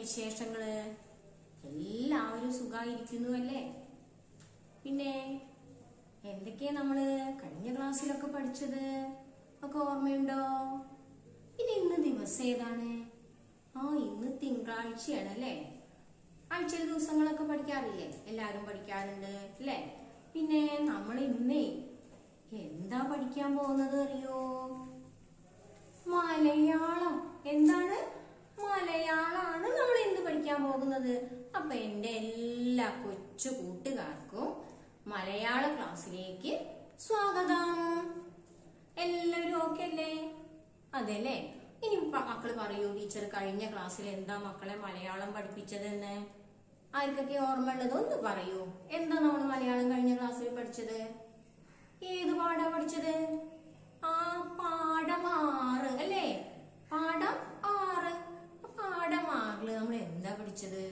വിശേഷങ്ങള് എല്ലാവരും സുഖായിരിക്കുന്നു അല്ലേ പിന്നെ എന്തൊക്കെയാ നമ്മള് കഴിഞ്ഞ ക്ലാസ്സിലൊക്കെ പഠിച്ചത് ഒക്കെ ഓർമ്മയുണ്ടോ പിന്നെ ഇന്ന് ദിവസം ഏതാണ് ആ ഇന്ന് തിങ്കളാഴ്ചയാണ് അല്ലേ ആഴ്ചയിലെ ദിവസങ്ങളൊക്കെ പഠിക്കാറില്ലേ എല്ലാവരും പഠിക്കാറുണ്ട് അല്ലേ പിന്നെ നമ്മൾ ഇന്നേ എന്താ പഠിക്കാൻ പോകുന്നത് അറിയോ മലയാളം എന്താണ് മലയാളാണ് നമ്മൾ ഇന്ന് പഠിക്കാൻ പോകുന്നത് അപ്പൊ എന്റെ എല്ലാ കൊച്ചു കൂട്ടുകാർക്കും മലയാള ക്ലാസ്സിലേക്ക് സ്വാഗതം എല്ലാവരും ഓക്കെ അല്ലേ അതെല്ലേ ഇനി പ- മക്കള് പറയൂ ടീച്ചർ കഴിഞ്ഞ ക്ലാസ്സിൽ എന്താ മക്കളെ മലയാളം പഠിപ്പിച്ചതെന്ന് ആർക്കൊക്കെ ഓർമ്മ ഉള്ളത് ഒന്ന് പറയൂ എന്താ നമ്മൾ മലയാളം കഴിഞ്ഞ ക്ലാസ്സിൽ പഠിച്ചത് ഏത് പാടാ പഠിച്ചത് ആ പാഠം ആറ് അല്ലേ പാഠം ആറ് പാഠം ആറില് നമ്മൾ എന്താ പഠിച്ചത്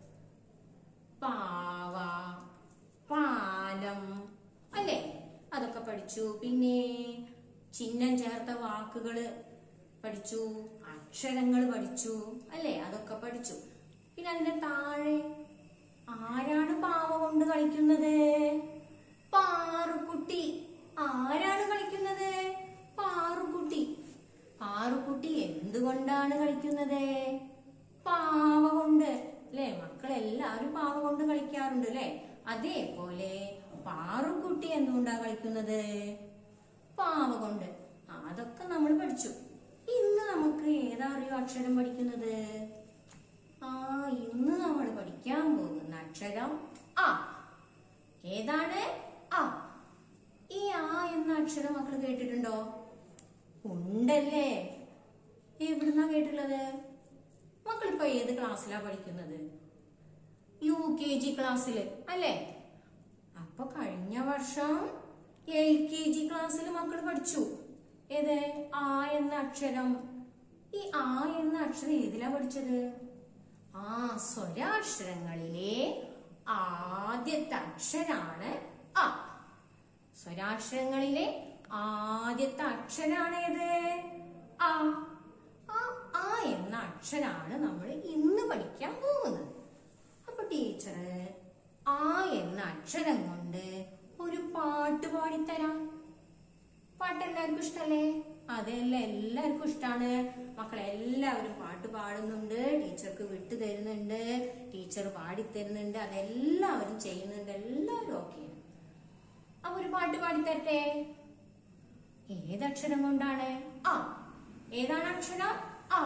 പാവ പാലം അല്ലേ അതൊക്കെ പഠിച്ചു പിന്നെ ചിഹ്നം ചേർത്ത വാക്കുകള് പഠിച്ചു അക്ഷരങ്ങൾ പഠിച്ചു അല്ലേ അതൊക്കെ പഠിച്ചു പിന്നെ അതിന്റെ താഴെ ആരാണ് പാവ കൊണ്ട് കളിക്കുന്നത് പാറുക്കുട്ടി ആരാണ് കളിക്കുന്നത് പാറുക്കുട്ടി പാറുക്കുട്ടി എന്തുകൊണ്ടാണ് കളിക്കുന്നത് പാവ കൊണ്ട് അല്ലേ മക്കളെല്ലാവരും പാവ കൊണ്ട് കളിക്കാറുണ്ട് അല്ലേ അതേപോലെ പാറുക്കുട്ടി എന്തുകൊണ്ടാ കളിക്കുന്നത് പാവ കൊണ്ട് ആ, അതൊക്കെ നമ്മൾ പഠിച്ചു ഇന്ന് നമുക്ക് ഏതാ അറിയോ അക്ഷരം പഠിക്കുന്നത് ആ ഇന്ന് നമ്മൾ പഠിക്കാൻ പോകുന്ന അക്ഷരം ആ ഏതാണ് ആ ഈ ആ എന്ന അക്ഷരം മക്കൾ കേട്ടിട്ടുണ്ടോ ഉണ്ടല്ലേ എവിടുന്നാ കേട്ടിട്ടുള്ളത് മക്കൾ ഇപ്പൊ ഏത് ക്ലാസ്സിലാ പഠിക്കുന്നത് യു കെ ജി ക്ലാസ്സിൽ അല്ലേ അപ്പൊ കഴിഞ്ഞ വർഷം എൽ കെ ജി ക്ലാസ്സിൽ മക്കൾ പഠിച്ചു ഏത് ആ എന്ന അക്ഷരം ഈ ആ എന്ന അക്ഷരം ഏതിലാ പഠിച്ചത് ആ സ്വരാക്ഷരങ്ങളിലെ ആദ്യത്തെ അക്ഷരാണ് ആ സ്വരാക്ഷരങ്ങളിലെ ആദ്യത്തെ അക്ഷരാണ് ഏത് ആ ആ ആ എന്ന അക്ഷരാണ് നമ്മൾ ഇന്ന് പഠിക്കാൻ പോകുന്നത് അപ്പൊ ടീച്ചർ ആ എന്ന അക്ഷരം കൊണ്ട് ഒരു പാട്ട് പാടിത്തരാം പാട്ട് എല്ലാവർക്കും ഇഷ്ടല്ലേ അതെല്ലാം എല്ലാവർക്കും ഇഷ്ടമാണ് മക്കളെല്ലാവരും പാട്ട് പാടുന്നുണ്ട് ടീച്ചർക്ക് വിട്ടു തരുന്നുണ്ട് ടീച്ചർ പാടിത്തരുന്നുണ്ട് അതെല്ലാവരും ചെയ്യുന്നുണ്ട് എല്ലാവരും ഓക്കെയാണ് അപ്പൊ ഒരു പാട്ട് പാടിത്തരട്ടെ ഏതക്ഷരം കൊണ്ടാണ് ആ ഏതാണ് അക്ഷരം ആ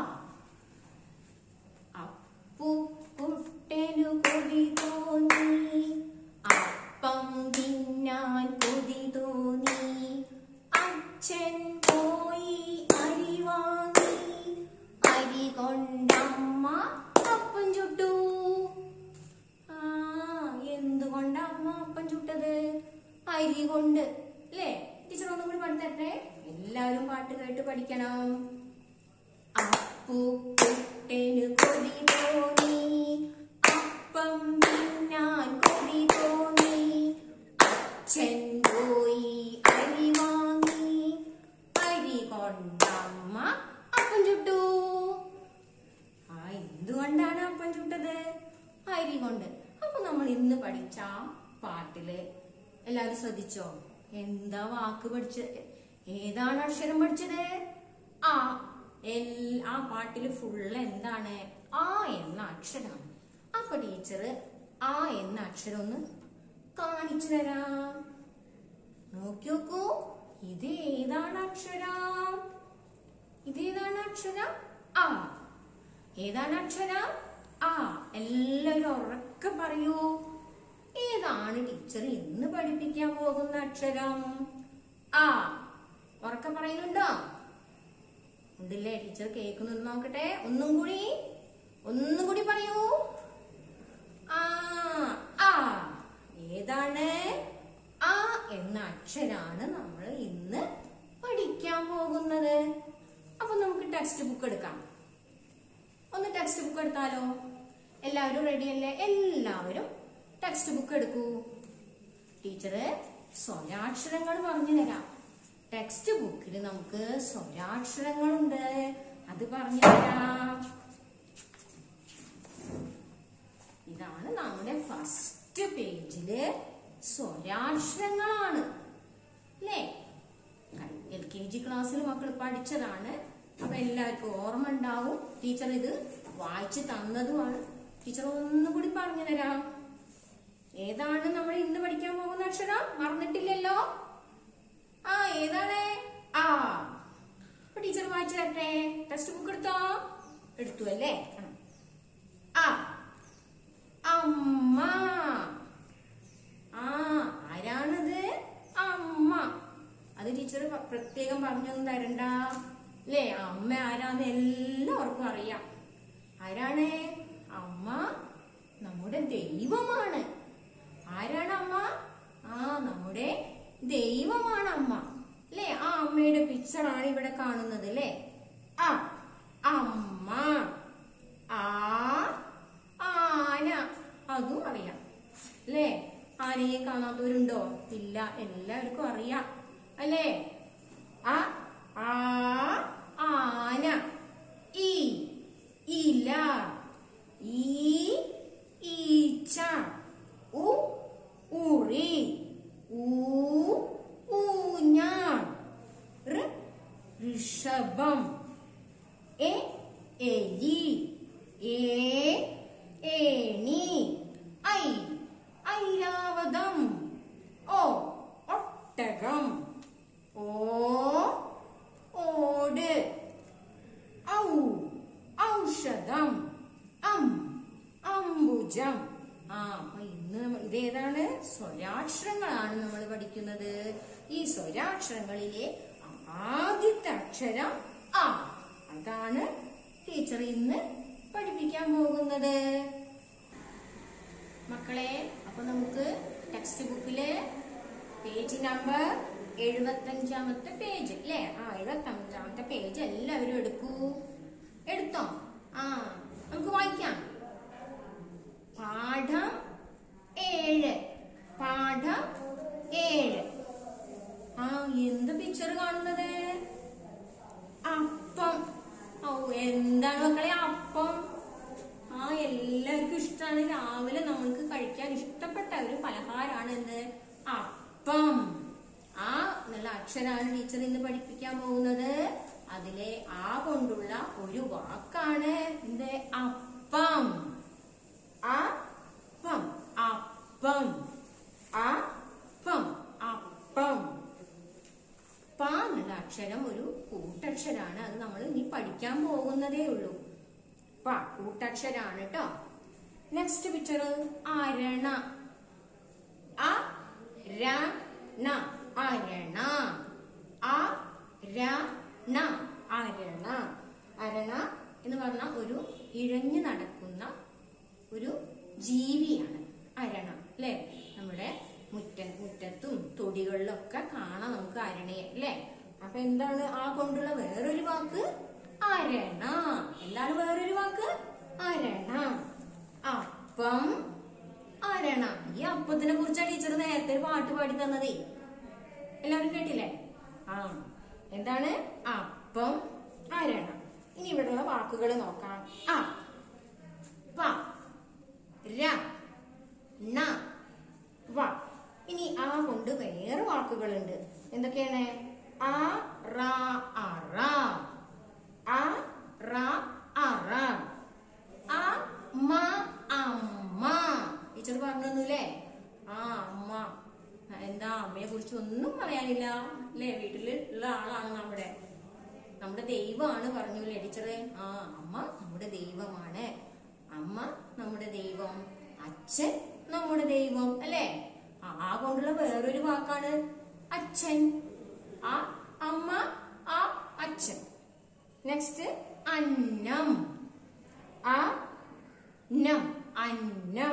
അപ്പു കുട്ടനു കൊതി തോന്നി അപ്പം തിന്നാൻ കൊതി തോന്നി അച്ഛൻ പോയി അരി വാങ്ങി അരി കൊണ്ടമ്മ അപ്പം ചുട്ടു ആ എന്തുകൊണ്ടാ അമ്മ അപ്പം ചുട്ടത് അരി കൊണ്ട് അല്ലേ ടീച്ചർ ഒന്നും കൂടി പഠിത്തരട്ടെ എല്ലാവരും പാട്ട് കേട്ട് പഠിക്കണം അപ്പുക്കുട്ടന് കൊതി തോന്നി അപ്പം തിന്നാൻ കൊതി തോന്നി അച്ഛൻ പോയി അരി വാങ്ങി അരി കൊണ്ടമ്മ അപ്പം ചുട്ടു ആ എന്തുകൊണ്ടാണ് അപ്പം ചുട്ടത് അരി കൊണ്ട് അപ്പൊ നമ്മൾ ഇന്ന് പഠിച്ച ആ പാട്ടില് എല്ലാവരും ശ്രദ്ധിച്ചോ എന്താ വാക്ക് പഠിച്ചത് ഏതാണ് അക്ഷരം പഠിച്ചത് ആ എൽ- ആ പാട്ടില് ഫുള്ള് എന്താണ് ആ എന്ന അക്ഷരമാണ് അപ്പൊ ടീച്ചർ ആ എന്ന അക്ഷരം ഒന്ന് കാണിച്ചു തരാം നോക്കി നോക്കൂ ഇത് ഏതാണ് അക്ഷരം ഇതേതാണ് അക്ഷരം ആ ഏതാണ് അക്ഷരം ആ എല്ലാവരും ഉറക്കെ പറയൂ ഏതാണ് ടീച്ചർ ഇന്ന് പഠിപ്പിക്കാൻ പോകുന്ന അക്ഷരം ആ ഉറക്കെ പറയുന്നുണ്ടോ ഉണ്ടല്ലേ ടീച്ചർ കേൾക്കുന്നുണ്ട് നോക്കട്ടെ ഒന്നും കൂടി ഒന്നും കൂടി പറയൂ ആ ആ ഏതാണ് ആ എന്ന അക്ഷരാണ് നമ്മൾ ഇന്ന് പഠിക്കാൻ പോകുന്നത് അപ്പൊ നമുക്ക് ടെക്സ്റ്റ് ബുക്ക് എടുക്കാം ഒന്ന് ടെക്സ്റ്റ് ബുക്ക് എടുത്താലോ എല്ലാവരും റെഡി അല്ലേ എല്ലാവരും ടെക്സ്റ്റ് ബുക്ക് എടുക്കൂ ടീച്ചറ് സ്വരാക്ഷരങ്ങൾ പറഞ്ഞു തരാം ടെക്സ്റ്റ് ബുക്കിൽ നമുക്ക് സ്വരാക്ഷരങ്ങളുണ്ട് അത് പറഞ്ഞു തരാം നമ്മുടെ ഫസ്റ്റ് പേജില് സ്വരാക്ഷരങ്ങളാണ് അല്ലേ എൽ കെ ജി ക്ലാസ്സിൽ മക്കൾ പഠിച്ചതാണ് അപ്പൊ എല്ലാവർക്കും ഓർമ്മ ഉണ്ടാവും ടീച്ചർ ഇത് വായിച്ചു തന്നതുമാണ് ടീച്ചർ ഒന്നും കൂടി പറഞ്ഞു തരാം ഏതാണ് നമ്മൾ ഇന്ന് പഠിക്കാൻ പോകുന്ന അക്ഷരം മറന്നിട്ടില്ലല്ലോ ആ ഏതാണ് ആ അപ്പൊ ടീച്ചർ വായിച്ചു തരട്ടെ ടെക്സ്റ്റ് ബുക്ക് എടുത്തോ എടുത്തു അല്ലേ ആ അമ്മ ആ ആരാണത് അമ്മ അത് ടീച്ചർ പ്രത്യേകം പറഞ്ഞൊന്നും തരണ്ട അല്ലേ അമ്മ ആരാന്ന് എല്ലാവർക്കും അറിയാം ആരാണ് അമ്മ നമ്മുടെ ദൈവമാണ് ആരാണ് അമ്മ ആ നമ്മുടെ ദൈവമാണ് അമ്മ അല്ലേ ആ അമ്മയുടെ പിക്ചറാണ് ഇവിടെ കാണുന്നത് അല്ലേ ആ അമ്മ ആ ആന അതും അറിയാം അല്ലേ ആനയെ കാണാത്തവരുണ്ടോ ഇല്ല എല്ലാവർക്കും അറിയാം അല്ലേ ആ ആ ആന ഈ ഇല ഈ ഈച്ച ഉ ഉറി ഊ ഊഞ്ഞാൽ ഋ ഋഷഭം എ എലി ഏ ഏണി ഐ ഐരാവതം ഓ ഒട്ടകം ഓ ഓട് ഔ ഔഷധം അം അംബുജം ആ അപ്പൊ ഇന്ന് നമ്മ- ഇതേതാണ് സ്വരാക്ഷരങ്ങളാണ് നമ്മൾ പഠിക്കുന്നത് ഈ സ്വരാക്ഷരങ്ങളിലെ ആദ്യത്തെ അക്ഷരം ആ അതാണ് ടീച്ചർ ഇന്ന് പഠിപ്പിക്കാൻ പോകുന്നത് മക്കളെ അപ്പൊ നമുക്ക് ടെക്സ്റ്റ് ബുക്കില് പേജ് നമ്പർ എഴുപത്തഞ്ചാമത്തെ പേജ് അല്ലേ ആ എഴുപത്തഞ്ചാമത്തെ പേജ് എല്ലാവരും എടുക്കൂ എടുത്തോ ആ നമുക്ക് വായിക്കാം പാഠം ഏഴ് പാഠം ഏഴ് ആ എന്ത് പിക്ചർ കാണുന്നത് അപ്പം ഓ എന്താണ് മക്കളെ അപ്പം ആ എല്ലാവർക്കും ഇഷ്ടമാണ് രാവിലെ നമ്മൾക്ക് കഴിക്കാൻ ഇഷ്ടപ്പെട്ട ഒരു പലഹാരമാണ് എന്ത് അപ്പം ആ എന്നുള്ള അക്ഷരാണ് ടീച്ചർ ഇന്ന് പഠിപ്പിക്കാൻ പോകുന്നത് അതിലെ ആ കൊണ്ടുള്ള ഒരു വാക്കാണ് എന്ത് അപ്പം അപ്പം അപ്പം അപ്പം അപ്പം പ എന്നുള്ള അക്ഷരം ഒരു കൂട്ടക്ഷരാണ് അത് നമ്മൾ ഇനി പഠിക്കാൻ പോകുന്നതേ ഉള്ളൂ പ കൂട്ടക്ഷരാണ് കേട്ടോ നെക്സ്റ്റ് പിക്ചർ അരണ അ ര ന അരണ അ ര ന അരണ അരണ എന്ന് പറഞ്ഞ ഒരു ഇഴഞ്ഞു നടക്കുന്ന ഒരു ജീവിയാണ് അരണ അല്ലെ നമ്മുടെ മുറ്റ മുറ്റത്തും തൊടികളിലൊക്കെ കാണാം നമുക്ക് അരണയെ അല്ലെ അപ്പൊ എന്താണ് ആ കൊണ്ടുള്ള വേറൊരു വാക്ക് അരണ എന്താണ് വേറൊരു വാക്ക് അരണ അപ്പം അരണ ഈ അപ്പത്തിനെ കുറിച്ചാണ് ടീച്ചർ നേരത്തെ ഒരു പാട്ട് പാടി തന്നതേ എല്ലാവരും കേട്ടില്ലേ ആ എന്താണ് അപ്പം അരണ ഇനി ഇവിടെയുള്ള വാക്കുകൾ നോക്കാം ആ പ ര ന വ ഇനി ആ കൊണ്ട് വേറെ വാക്കുകളുണ്ട് എന്തൊക്കെയാണ് ആ റ അറ ആ റ അറ ആ മ അമ്മ ടീച്ചർ പറഞ്ഞൊന്നുമില്ലേ ആ അമ്മ എന്താ അമ്മയെ കുറിച്ച് ഒന്നും പറയാനില്ല അല്ലേ വീട്ടില് ഉള്ള ആളാണ് നമ്മുടെ നമ്മുടെ ദൈവമാണ് പറഞ്ഞില്ലേ ടീച്ചറെ ആ അമ്മ നമ്മുടെ ദൈവമാണ് അമ്മ നമ്മുടെ ദൈവം അച്ഛൻ നമ്മുടെ ദൈവം അല്ലേ ആ ആ കൊണ്ടുള്ള വേറൊരു വാക്കാണ് അച്ഛൻ ആ അമ്മ ആ അച്ഛൻ നെക്സ്റ്റ് അന്നം ആ നം അന്നം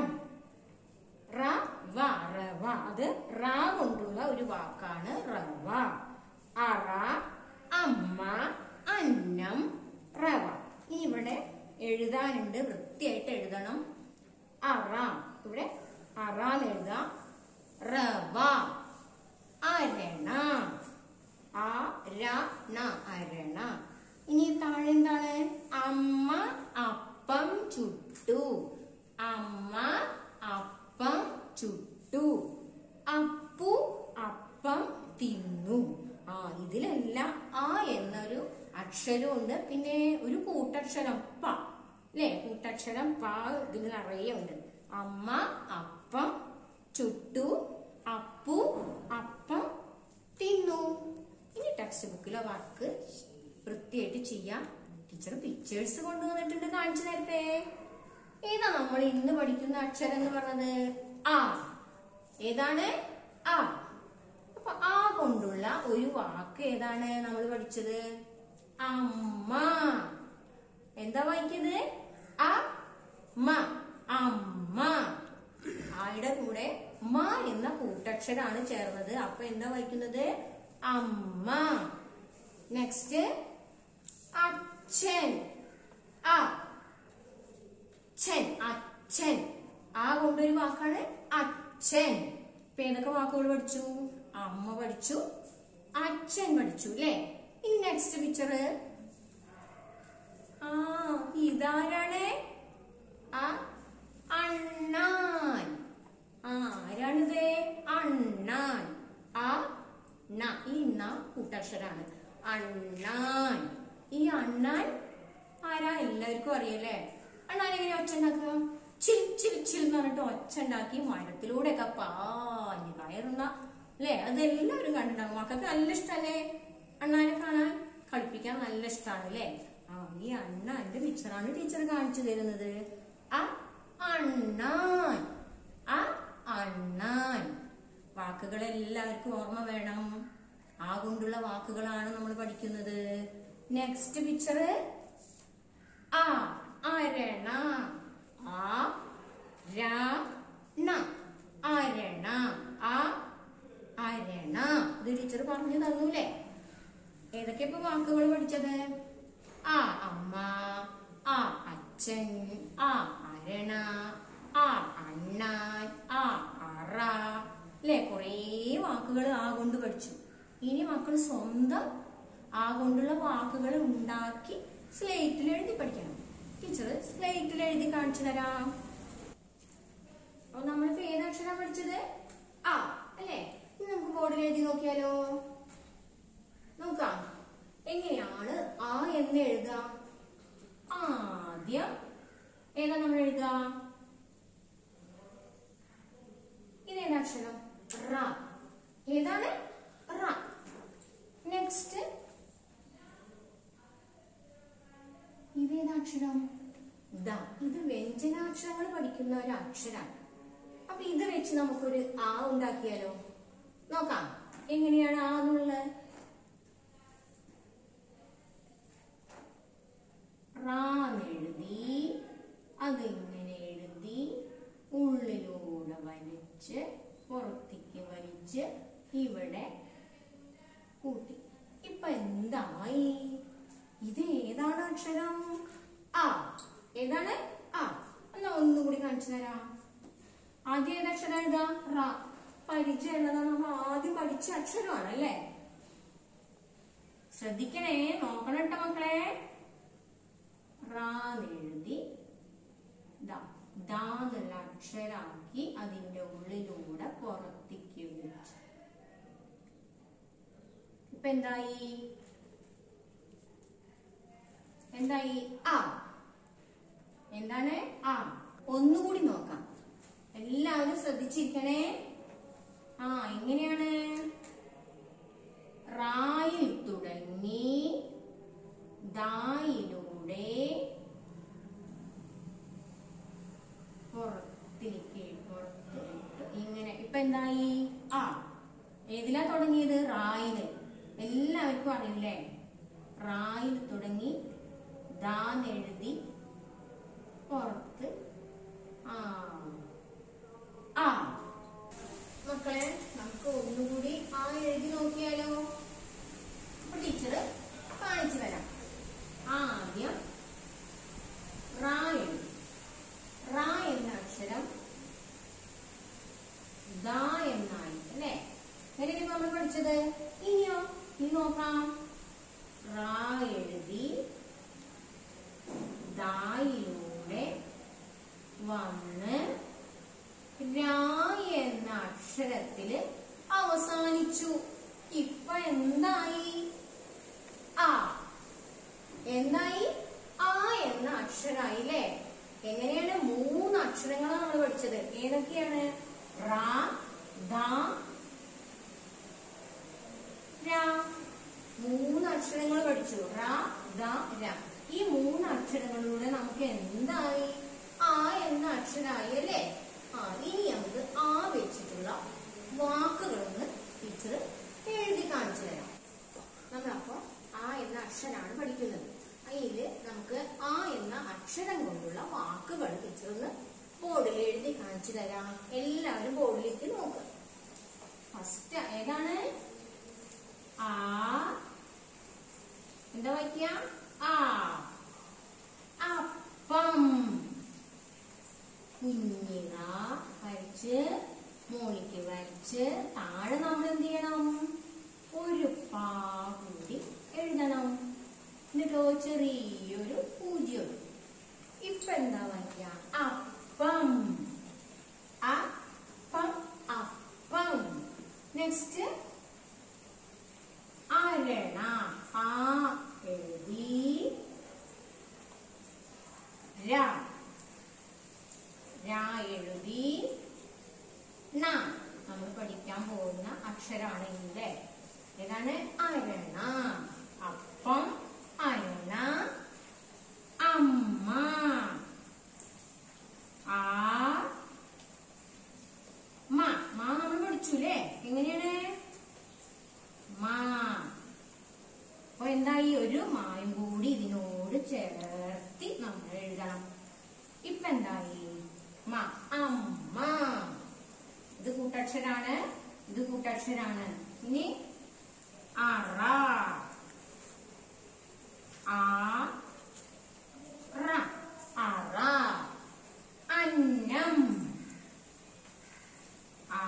റവ റവ അത് റ കൊണ്ടുള്ള ഒരു വാക്കാണ് റവ അറ അമ്മ അന്നം റവ ഇനി ഇവിടെ എഴുതാനുണ്ട് വൃത്തിയായിട്ട് എഴുതണം അറ ഇവിടെ അറാന്ന് എഴുതാം റവ അരണ അരണ അരണ ഇനി താഴെ എന്താണ് അമ്മ അപ്പം ചുട്ടു അമ്മ അക്ഷരമുണ്ട് പിന്നെ ഒരു കൂട്ടക്ഷരം പ അല്ലേ കൂട്ടക്ഷരം പ ഇതിൽ നിറയെ ഉണ്ട് അമ്മ അപ്പം ചുട്ടു അപ്പു അപ്പം തിന്നു ഇനി ടെക്സ്റ്റ് ബുക്കിലെ വർക്ക് വൃത്തിയായിട്ട് ചെയ്യാം ടീച്ചർ പിക്ചേഴ്സ് കൊണ്ടുവന്നിട്ടുണ്ട് കാണിച്ചു തരട്ടെ ഏതാ നമ്മൾ ഇന്ന് പഠിക്കുന്ന അക്ഷരം എന്ന് പറഞ്ഞത് ആ ഏതാണ് ആ അപ്പൊ ആ കൊണ്ടുള്ള ഒരു വാക്ക് ഏതാണ് നമ്മൾ പഠിച്ചത് അമ്മ എന്താ വായിക്കുന്നത് അ മ അമ്മ ആയുടെ കൂടെ മ എന്ന കൂട്ടക്ഷരാണ് ചേർന്നത് അപ്പൊ എന്താ വായിക്കുന്നത് അമ്മ നെക്സ്റ്റ് അച്ഛൻ അ അച്ഛൻ അച്ഛൻ ആ കൊണ്ടൊരു വാക്കാണ് അച്ഛൻ ഇപ്പൊ ഏതൊക്കെ വാക്കുകൾ പഠിച്ചു അമ്മ പഠിച്ചു അച്ഛൻ പഠിച്ചു അല്ലേ ഇനി നെക്സ്റ്റ് പിക്ചർ ആ ഇതാരാണ് ആ അണ്ണാൻ ആ ആരാണിത് അണ്ണാൻ ആ ണ ഈ ണ കൂട്ടക്ഷരാണ് അണ്ണാൻ ഈ അണ്ണാൻ ആരാ എല്ലാവർക്കും അറിയല്ലേ അണ്ണാൻ എങ്ങനെയാ ഒച്ച ഉണ്ടാക്കുക ചിൽ ചിൽ ചിൽ എന്ന് പറഞ്ഞിട്ട് ഒച്ച ഉണ്ടാക്കി മരത്തിലൂടെ ഒക്കെ പാഞ്ഞ് കയറുന്ന അല്ലേ അത് എല്ലാവരും കണ്ടിട്ടുണ്ടാകും മക്കൾക്ക് നല്ല ഇഷ്ടല്ലേ അണ്ണാനെ കാണാൻ കളിപ്പിക്കാൻ നല്ല ഇഷ്ടമാണ് അല്ലേ ആ ഈ അണ്ണാന്റെ പിക്ചറാണ് ടീച്ചർ കാണിച്ചു തരുന്നത് ആ അണ്ണാൻ ആ അണ്ണാൻ വാക്കുകൾ എല്ലാവർക്കും ഓർമ്മ വേണം ആ കൊണ്ടുള്ള വാക്കുകളാണ് നമ്മൾ പഠിക്കുന്നത് നെക്സ്റ്റ് പിക്ചർ ആ അരണ ആ രണ അരണ ആ അരണ ഇത് ടീച്ചർ പറഞ്ഞു തന്നൂലേ ഏതൊക്കെ ഇപ്പൊ വാക്കുകൾ പഠിച്ചത് ആ അമ്മ ആ അച്ഛൻ ആ അരണ ആ അണ്ണാൻ ആ അറ അല്ലെ കുറേ വാക്കുകൾ ആ കൊണ്ട് പഠിച്ചു ഇനി മക്കൾ സ്വന്തം ആ കൊണ്ടുള്ള വാക്കുകൾ ഉണ്ടാക്കി സ്ലേറ്റിൽ എഴുതി പഠിക്കണം ടീച്ചർ സ്ലേറ്റിൽ എഴുതി കാണിച്ചു തരാം അപ്പൊ നമ്മളിപ്പോ ഏതക്ഷരാ പഠിച്ചത് ആ അല്ലേ ഇനി നമുക്ക് ബോർഡിൽ എഴുതി നോക്കിയാലോ നോക്കാം എങ്ങനെയാണ് ആ എന്ന് എഴുതുക ആദ്യം ഏതാ നമ്മൾ എഴുതുക ഇതേതാ അക്ഷരം റ ഏതാണ് റ നെക്സ്റ്റ് ഇതേതാ അക്ഷരം ദ ഇത് വ്യഞ്ജനാക്ഷരങ്ങൾ പഠിക്കുന്ന ഒരു അക്ഷരാണ് അപ്പൊ ഇത് വെച്ച് നമുക്കൊരു ആ ഉണ്ടാക്കിയാലോ നോക്കാം എങ്ങനെയാണ് ആ എന്നുള്ളത് റാന്നെഴുതി അതിങ്ങനെ എഴുതി ഉള്ളിലൂടെ വലിച്ച് പുറത്തേക്ക് വലിച്ച് ഇവിടെ കൂട്ടി ഇപ്പൊ എന്തായി ഇത് ഏതാണ് അക്ഷരം ആ ഏതാണ് ആ എന്നാ ഒന്നുകൂടി കാണിച്ചു തരാം ആദ്യം ഏത് അക്ഷരം എഴുതാ റ പരിചയമുള്ളതാണ് നമ്മൾ ആദ്യം പഠിച്ച അക്ഷരമാണ് അല്ലേ ശ്രദ്ധിക്കണേ നോക്കണം കേട്ടോ മക്കളെ റാന്നെഴുതി ദാ ദാ എന്നുള്ള അക്ഷരാക്കി അതിന്റെ ഉള്ളിലൂടെ പുറത്തേക്ക് വെച്ചു ഇപ്പൊ എന്തായി എന്തായി ആ എന്താണ് ആ ഒന്നുകൂടി നോക്കാം എല്ലാവരും ശ്രദ്ധിച്ചിരിക്കണേ ആ എങ്ങനെയാണ് റായിൽ തുടങ്ങി ദായിലൂടെ പുറത്തേക്ക് പുറത്തേക്ക് ഇങ്ങനെ ഇപ്പൊ എന്തായി ആ ഏതിലാ തുടങ്ങിയത് റായില് എല്ലാവർക്കും അറിയില്ലേ റായിൽ തുടങ്ങി ദാന്നെഴുതി പുറത്ത് ആ ആ മക്കളെ നമുക്ക് ഒന്നുകൂടി ആ എഴുതി നോക്കിയാലോ അപ്പൊ ടീച്ചർ കാണിച്ചു തരാം ആദ്യം റാ എഴുതി റാ എന്ന അക്ഷരം ദ എന്നായി അല്ലേ എങ്ങനെയാണ് നമ്മൾ പഠിച്ചത് ഇനിയോ ഇനി നോക്കാം റാ എഴുതി ദായിലൂടെ എന്തായി ആ എന്ന അക്ഷരായി അല്ലേ എങ്ങനെയാണ് മൂന്ന് അക്ഷരങ്ങളാണ് നമ്മൾ പഠിച്ചത് ഏതൊക്കെയാണ് റ ദ ര മൂന്ന് അക്ഷരങ്ങൾ പഠിച്ചു റ ദ ര ഈ മൂന്ന് അക്ഷരങ്ങളിലൂടെ നമുക്ക് എന്തായി ആ എന്ന അക്ഷരായി അല്ലേ ആ ഇനി നമുക്ക് ആ വെച്ചിട്ടുള്ള വാക്കുകളൊന്ന് ടീച്ചർ എഴുതി കാണിച്ചു തരാം നമ്മളപ്പോ ആ എന്ന അക്ഷരാണ് പഠിക്കുന്നത് അതിൽ നമുക്ക് ആ എന്ന അക്ഷരം കൊണ്ടുള്ള വാക്കുകൾ ടീച്ചർ ഒന്ന് ബോർഡിൽ എഴുതി കാണിച്ചു തരാം എല്ലാവരും ബോർഡിലേക്ക് നോക്കുക ഫസ്റ്റ് ഏതാണ് ആ എന്താ വായിക്ക ആ അപ്പം കുഞ്ഞിക വരച്ച് മോളിക്ക് വരച്ച് താഴെ നമ്മൾ എന്ത് ചെയ്യണം ഒരു പാ കൂടി എഴുതണം എന്നിട്ടോ ചെറിയൊരു പൂജ്യം ഇപ്പൊ എന്താ വായിക്ക അപ്പം അപ്പം അപ്പം നെക്സ്റ്റ് അരണ ആ എഴുതി ര ര എഴുതി ന നമ്മൾ പഠിക്കാൻ പോകുന്ന അക്ഷരാണ് ഇല്ലേ ഏതാണ് അരണ അപ്പം അരണ അമ്മ ആ മ മാ നമ്മൾ പഠിച്ചു അല്ലേ എങ്ങനെയാണ് മാ അപ്പൊ എന്തായി ഒരു മായും കൂടി ഇതിനോട് ചേർത്തി നമ്മൾ എഴുതണം ഇപ്പൊ എന്തായി മ അമ്മ ഇത് കൂട്ടക്ഷരാണ് ഇത് കൂട്ടക്ഷരാണ് ഇനി അറ ആ റ അറ അന്നം ആ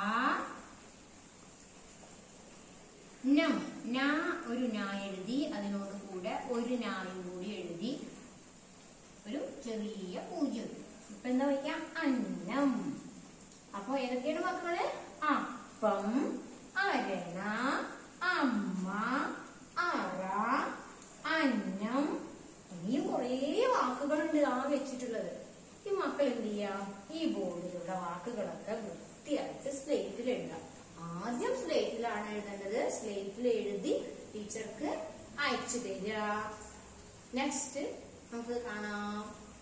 നം നാ ഒരു നാ എഴുതി അതിനോട് കൂടെ ഒരു നായും കൂടി എഴുതി ഒരു ചെറിയ പൂജ്യം ഇപ്പൊ എന്താ വയ്ക്കാം അന്നം അപ്പൊ ഏതൊക്കെയാണ് മക്കള് അപ്പം അരണ അമ്മ അറ അന്നം ഇനിയും കുറേ വാക്കുകളുണ്ട് ആ വെച്ചിട്ടുള്ളത് ഈ മക്കൾ എന്ത് ചെയ്യാം ഈ ബോർഡിലുള്ള വാക്കുകളൊക്കെ വൃത്തിയായിട്ട് സ്ലേറ്റിൽ എഴുതാം ആദ്യം സ്ലേറ്റിലാണ് എഴുതേണ്ടത് സ്ലേറ്റിൽ എഴുതി ടീച്ചർക്ക് അയച്ചു തരിക നെക്സ്റ്റ് നമുക്ക് കാണാം